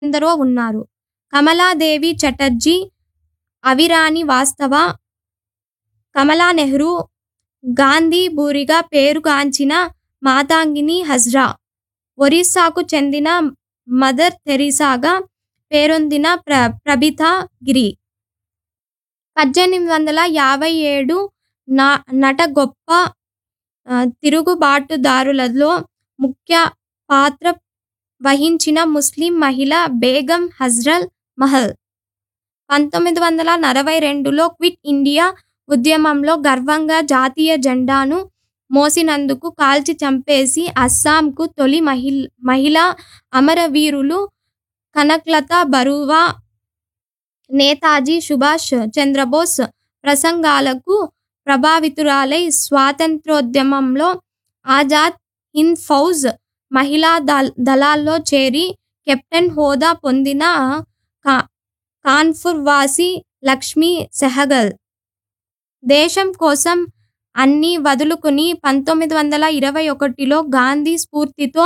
ఎందరో ఉన్నారు కమలాదేవి చటర్జీ అవిరాని వాస్తవ కమలా నెహ్రూ గాంధీ బూరిగా పేరుగాంచిన మాతాంగిని హజ్రా ఒరిస్సాకు చెందిన మదర్ తెరీసాగా పేరొందిన ప్ర ప్రభిత గిరి పద్దెనిమిది వందల యాభై ఏడు నా నట గొప్ప ఆ, తిరుగుబాటుదారులలో ముఖ్య పాత్ర వహించిన ముస్లిం మహిళ బేగం హజ్రల్ మహల్ పంతొమ్మిది వందల నలభై రెండులో క్విట్ ఇండియా ఉద్యమంలో గర్వంగా జాతీయ జెండాను మోసినందుకు కాల్చి చంపేసి అస్సాంకు తొలి మహిళ మహిళా అమరవీరులు కనక్లత బరువా నేతాజీ సుభాష్ చంద్రబోస్ ప్రసంగాలకు ప్రభావితురాలై స్వాతంత్రోద్యమంలో ఆజాద్ హింద్ ఫౌజ్ మహిళా దళ దళాల్లో చేరి కెప్టెన్ హోదా పొందిన కా కాన్పూర్ వాసి లక్ష్మీ సెహగల్ దేశం కోసం అన్నీ వదులుకుని పంతొమ్మిది వందల ఇరవై ఒకటిలో గాంధీ స్ఫూర్తితో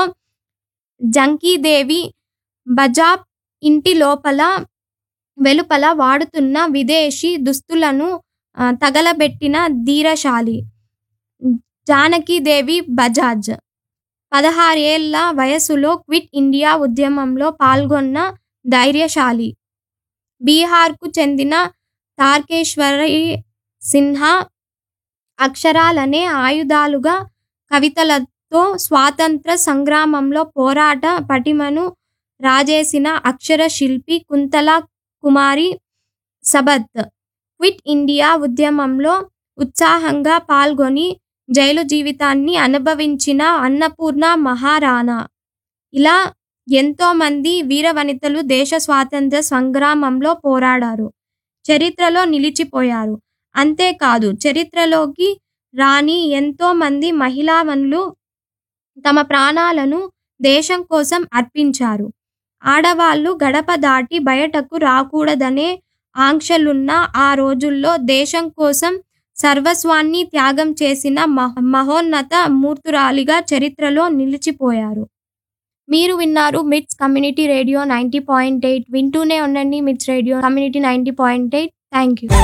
జంకీదేవి బజాబ్ ఇంటి లోపల వెలుపల వాడుతున్న విదేశీ దుస్తులను ఆ, తగలబెట్టిన ధీరశాలి జానకీదేవి బజాజ్ పదహారేళ్ల వయసులో క్విట్ ఇండియా ఉద్యమంలో పాల్గొన్న ధైర్యశాలి బీహార్కు చెందిన తార్కేశ్వరి సిన్హా అక్షరాలనే ఆయుధాలుగా కవితలతో స్వాతంత్ర సంగ్రామంలో పోరాట పటిమను రాజేసిన అక్షర శిల్పి కుంతల కుమారి సబత్ క్విట్ ఇండియా ఉద్యమంలో ఉత్సాహంగా పాల్గొని జైలు జీవితాన్ని అనుభవించిన అన్నపూర్ణ మహారాణా ఇలా ఎంతో మంది వీరవనితలు దేశ స్వాతంత్ర సంగ్రామంలో పోరాడారు చరిత్రలో నిలిచిపోయారు అంతేకాదు చరిత్రలోకి రాని ఎంతో మంది మహిళావనులు తమ ప్రాణాలను దేశం కోసం అర్పించారు ఆడవాళ్ళు గడప దాటి బయటకు రాకూడదనే ఆంక్షలున్న ఆ రోజుల్లో దేశం కోసం సర్వస్వాన్ని త్యాగం చేసిన మహ- మహోన్నత మూర్తురాలిగా చరిత్రలో నిలిచిపోయారు మీరు విన్నారు MITS community radio ninety point eight వింటూనే ఉండండి MITS radio community ninety point eight thank you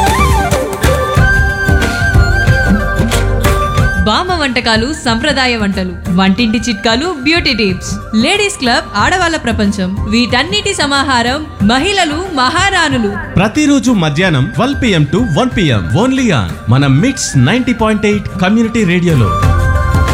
బామ్మ వంటకాలు సంప్రదాయ వంటలు వంటింటి చిట్కాలు బ్యూటీ టిప్స్ లేడీస్ క్లబ్ ఆడవాళ్ళ ప్రపంచం వీటన్నిటి సమాహారం మహిళలు మహారాణులు ప్రతిరోజు మధ్యాహ్నం twelve PM to one PM only on మన MITS ninety point eight community రేడియోలో